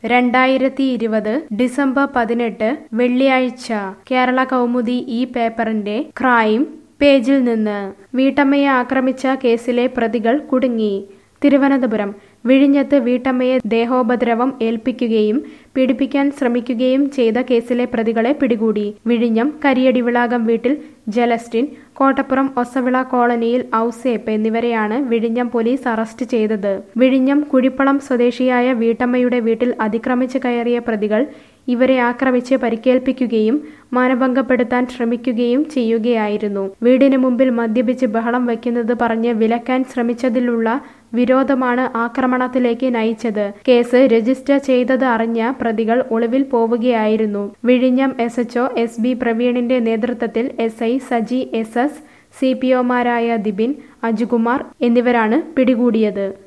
രണ്ടായിരത്തി ഇരുപത് ഡിസംബർ പതിനെട്ട് വെള്ളിയാഴ്ച കേരള കൗമുദി ഈ പേപ്പറിന്റെ ക്രൈം പേജിൽ നിന്ന് വീട്ടമ്മയെ ആക്രമിച്ച കേസിലെ പ്രതികൾ കുടുങ്ങി തിരുവനന്തപുരം വിഴിഞ്ഞത്ത് വീട്ടമ്മയെ ദേഹോപദ്രവം ഏൽപ്പിക്കുകയും പീഡിപ്പിക്കാൻ ശ്രമിക്കുകയും ചെയ്ത കേസിലെ പ്രതികളെ പിടികൂടി വിഴിഞ്ഞം കരിയടിവിളാകം വീട്ടിൽ ജലസ്റ്റിൻ കോട്ടപ്പുറം ഒസവിള കോളനിയിൽ ഔസേപ്പ് എന്നിവരെയാണ് വിഴിഞ്ഞം പോലീസ് അറസ്റ്റ് ചെയ്തത് വിഴിഞ്ഞം കുഴിപ്പളം സ്വദേശിയായ വീട്ടമ്മയുടെ വീട്ടിൽ അതിക്രമിച്ച് കയറിയ പ്രതികൾ ഇവരെ ആക്രമിച്ച് പരിക്കേൽപ്പിക്കുകയും മാനഭംഗപ്പെടുത്താൻ ശ്രമിക്കുകയും ചെയ്യുകയായിരുന്നു വീടിന് മുമ്പിൽ മദ്യപിച്ച് ബഹളം വയ്ക്കുന്നത് പറഞ്ഞ് വിലക്കാൻ ശ്രമിച്ചതിലുള്ള വിരോധമാണ് ആക്രമണത്തിലേക്ക് നയിച്ചത് കേസ് രജിസ്റ്റർ ചെയ്തത് അറിഞ്ഞ പ്രതികൾ ഒളിവിൽ പോവുകയായിരുന്നു വിഴിഞ്ഞം എസ് എച്ച്ഒ എസ് ബി പ്രവീണിന്റെ നേതൃത്വത്തിൽ S I Saji S S C P ഒമാരായ ദിബിൻ അജുകുമാർ എന്നിവരാണ് പിടികൂടിയത്